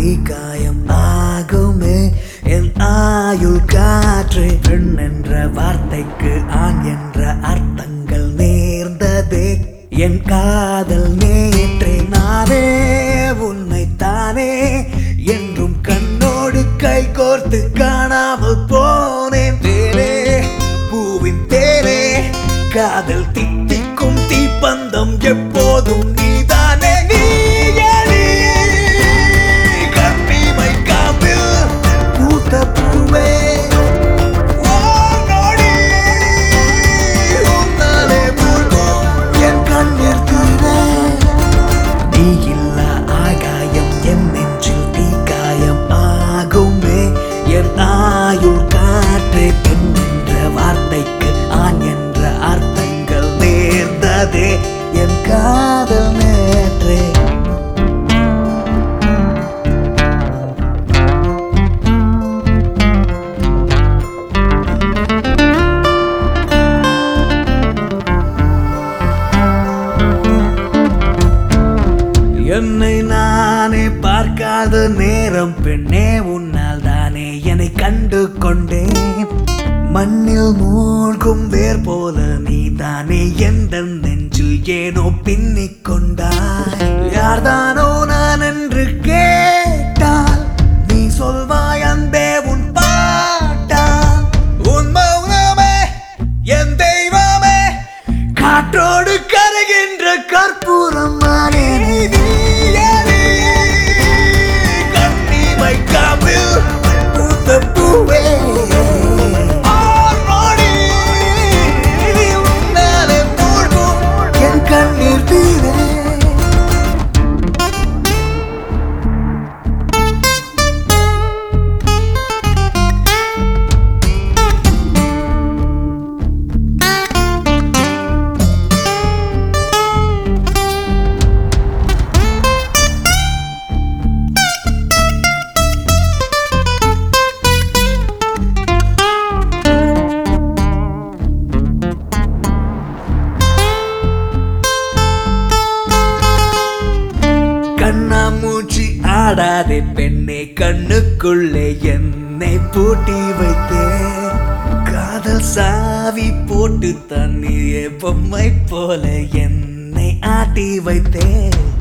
தீக்காயம் ஆகுமே என் ஆயுள் காற்று பெண் என்ற வார்த்தைக்கு ஆண் என்ற அர்த்தங்கள் நேர்ந்ததே என் காதல் நேற்றே நானே உன்னை தானே என்றும் கண்ணோடு கை கோர்த்து காணாமல் போனேன் தேனே பூவின் தேனே காதல் தித்திக்கும் தீப்பந்தம் எப்போதும் நீதானே நீயடி கண்ணிமை காப்பில் பூத்த பூவே ஓ நொடி உன்னாலே மூழ்கும் என் கண்ணீர் தீரே நீ இல்லா ஆகாயம் என் நெஞ்சில் தீக்காயம் ஆகுமே என் ஆயுள் காற்றே பெண் என்ற வார்த்தைக்கு ஆண் என்ற அர்த்தங்கள் நேர்ந்ததே என் காதல் நேற்றே என்னை நானே பார்க்காத நேரம் பெண்ணே உன்னால் தானே என்னை கண்டு கொண்டேன் மண்ணில் மூழ்கும் வேர் போல நீ தானே எந்த நெஞ்சில் ஏனோ பின்னிக் கொண்டாய் யார்தானோ நான் என்று கேட்டால் நீ சொல்வாய் அன்பே உன் பாட்டால் உன் மௌனமே என் தெய்வமே காற்றோடு கருகின்ற கற்பூரம் நானே கண்ணிமை காப்பில் பூத்த பூவே ஆரோடி உன்னாலே மூழ்கும் என் கண்ணீர் தீரே கண்ணாமூச்சி ஆடாதே பெண்ணே கண்ணுக்குள்ளே என்னை பூட்டி வைத்தேன் காதல் சாவி போட்டு தண்ணீர் பொம்மை போல என்னை ஆட்டி வைத்தேன்